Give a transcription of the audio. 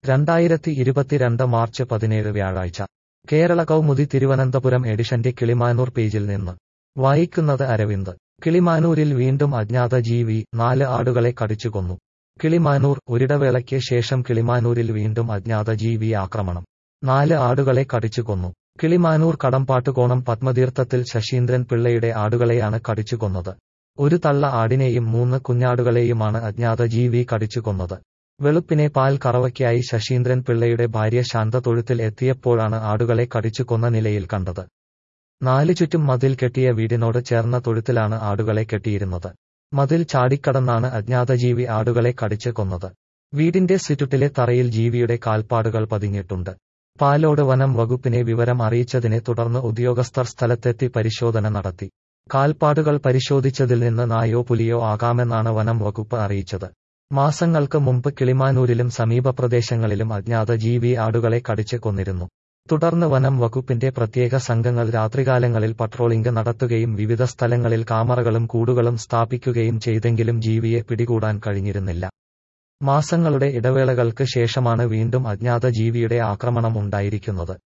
രണ്ടായിരത്തി ഇരുപത്തിരണ്ട് മാർച്ച് പതിനേഴ് വ്യാഴാഴ്ച കേരള കൗമുദി തിരുവനന്തപുരം എഡിഷന്റെ കിളിമാനൂർ പേജിൽ നിന്ന് വായിക്കുന്നത് അരവിന്ദ് കിളിമാനൂരിൽ വീണ്ടും അജ്ഞാത ജീവി നാല് ആടുകളെ കടിച്ചു കൊന്നു കിളിമാനൂർ ഒരിടവേളയ്ക്ക് ശേഷം കിളിമാനൂരിൽ വീണ്ടും അജ്ഞാത ജീവി ആക്രമണം നാല് ആടുകളെ കടിച്ചു കൊന്നു കിളിമാനൂർ കടമ്പാട്ടുകോണം പത്മതീർത്ഥത്തിൽ ശശീന്ദ്രൻ പിള്ളയുടെ ആടുകളെയാണ് കടിച്ചു കൊന്നത് ഒരു തള്ള ആടിനെയും മൂന്ന് കുഞ്ഞാടുകളെയുമാണ് അജ്ഞാത ജീവി കടിച്ചു കൊന്നത് വെളുപ്പിനെ പാൽ കറവയ്ക്കായി ശശീന്ദ്രൻ പിള്ളയുടെ ഭാര്യ ശാന്ത തൊഴുത്തിൽ എത്തിയപ്പോഴാണ് ആടുകളെ കടിച്ചു കൊന്ന നിലയിൽ കണ്ടത് നാലു ചുറ്റും മതിൽ കെട്ടിയ വീടിനോട് ചേർന്ന തൊഴുത്തിലാണ് ആടുകളെ കെട്ടിയിരുന്നത് മതിൽ ചാടിക്കടന്നാണ് അജ്ഞാതജീവി ആടുകളെ കടിച്ച് കൊന്നത് വീടിന്റെ സിറ്റുട്ടിലെ തറയിൽ ജീവിയുടെ കാൽപ്പാടുകൾ പതിഞ്ഞിട്ടുണ്ട് പാലോട് വനം വകുപ്പിനെ വിവരം അറിയിച്ചതിനെ തുടർന്ന് ഉദ്യോഗസ്ഥർ സ്ഥലത്തെത്തി പരിശോധന നടത്തി കാൽപ്പാടുകൾ പരിശോധിച്ചതിൽ നിന്ന് നായോ പുലിയോ ആകാമെന്നാണ് വനം വകുപ്പ് അറിയിച്ചത് മാസങ്ങൾക്ക് മുമ്പ് കിളിമാനൂരിലും സമീപ പ്രദേശങ്ങളിലും അജ്ഞാത ജീവി ആടുകളെ കടിച്ച് കൊന്നിരുന്നു തുടർന്ന് വനം വകുപ്പിന്റെ പ്രത്യേക സംഘങ്ങൾ രാത്രികാലങ്ങളിൽ പട്രോളിംഗ് നടത്തുകയും വിവിധ സ്ഥലങ്ങളിൽ കാമറകളും കൂടുകളും സ്ഥാപിക്കുകയും ചെയ്തെങ്കിലും ജീവിയെ പിടികൂടാൻ കഴിഞ്ഞിരുന്നില്ല മാസങ്ങളുടെ ഇടവേളകൾക്ക് ശേഷമാണ് വീണ്ടും അജ്ഞാത ജീവിയുടെ ആക്രമണം ഉണ്ടായിരിക്കുന്നത്